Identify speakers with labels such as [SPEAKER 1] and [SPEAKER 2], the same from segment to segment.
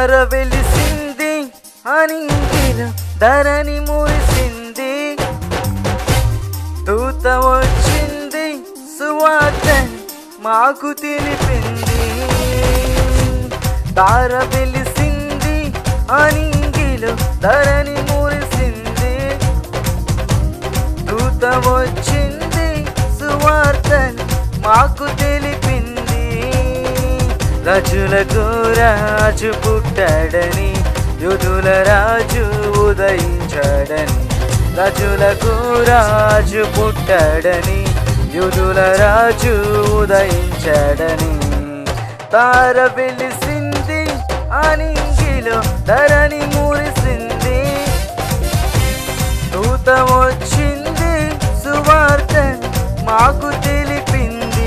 [SPEAKER 1] తార వెలిసింది అనింగిలో ధరణి మురిసింది దూత వచ్చింది సువార్త మాకు తెలిపింది తార వెలిసింది అనింగిలో ధరణి మురిసింది దూత వచ్చింది సువార్త మాకు తెలిపింది రాజులకు రాజు పుట్టాడని యుధుల రాజు ఉదయించాడని రాజులకు రాజు పుట్టాడని యుధుల రాజు ఉదయించాడని తార వెలిసింది అనింగిలో ధరణి మురిసింది దూత వచ్చింది సువార్త మాకు తెలిపింది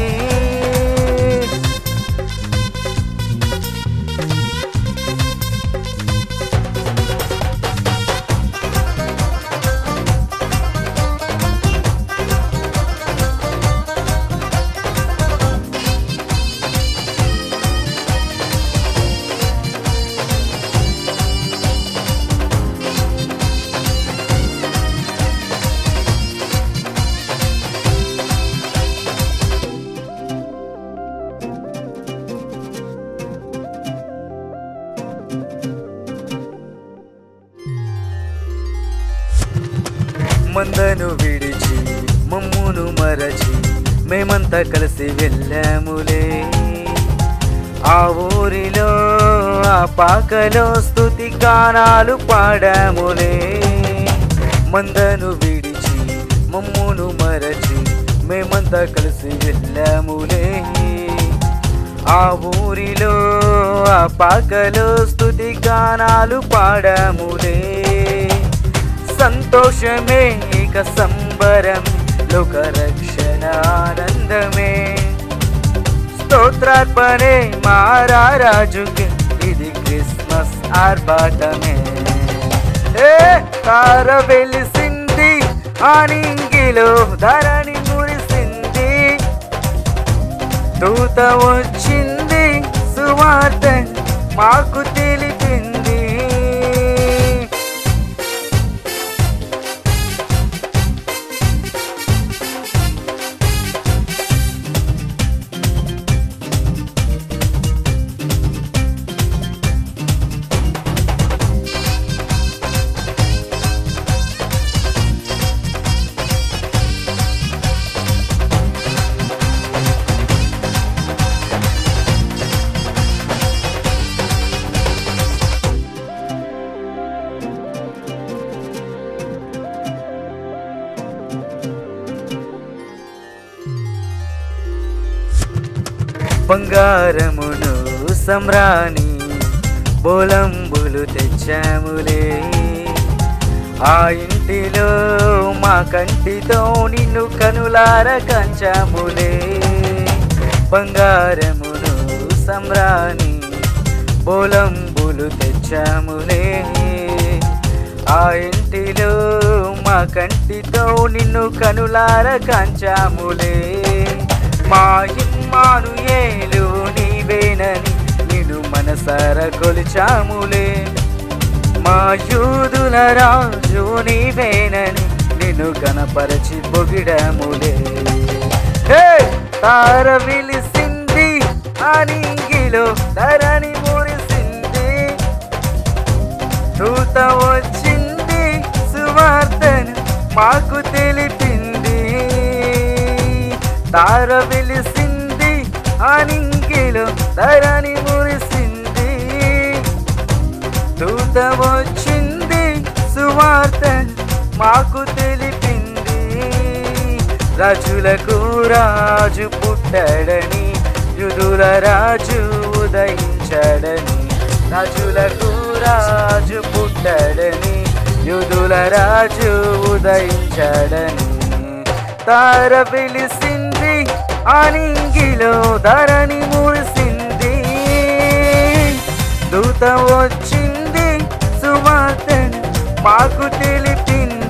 [SPEAKER 1] మందను విడిచి మమ్మును మరచి మేమంతా కలిసి వెళ్ళాములే ఆ ఊరిలో ఆ పాకలో స్థుతి గానాలు పాడాములే మందను విడిచి మమ్మును మరచి మేమంతా కలిసి వెళ్ళాములే ఆ ఊరిలో ఆ పాకలో స్థుతి గానాలు పాడాములే సంతోషమే ఇక సంబరం లోక రక్షణ ఆనందమే స్తోత్రార్పణే మారారాజుకి ఇది క్రిస్మస్ ఆర్భాటమే ఏ తార వెలిసింది ఆనింగిలో ధరణి మురిసింది దూత వచ్చింది సువార్త మాకు తెలిపింది బంగారమును సమ్రాణి బోలంబులు తెచ్చాములే ఆ ఇంటిలో మా కంటితో నిన్ను కనులార కంచాములే బంగారమును సమ్రాణి బోలంబులు తెచ్చాములే ఆ ఇంటిలో మా కంటితో నిన్ను కనులార కాంచాములే మా ఇమ్మాను ఏలు నీవేనని నిన్ను మనసార కొలిచాములే మా యూదుల రాజు నీవేనని నిన్ను కనపరచి పొగిడములే హే! తార విలిసింది అనింగిలో ధరణి మురిసింది దూత వచ్చింది సువార్తను మాకు తెలిపింది తార వెలిసింది అనింగిలో ధరణి మురిసింది దూత వచ్చింది సువార్తను మాకు తెలిపింది రాజులకు రాజు పుట్టాడని యుధుల రాజు ఉదయించాడని రాజులకు రాజు పుట్టాడని యుధుల రాజు ఉదయించాడని తార వెలిసింది అనింగిలో ధరణి మురిసింది దూత వచ్చింది సువార్తను మాకు తెలిపింది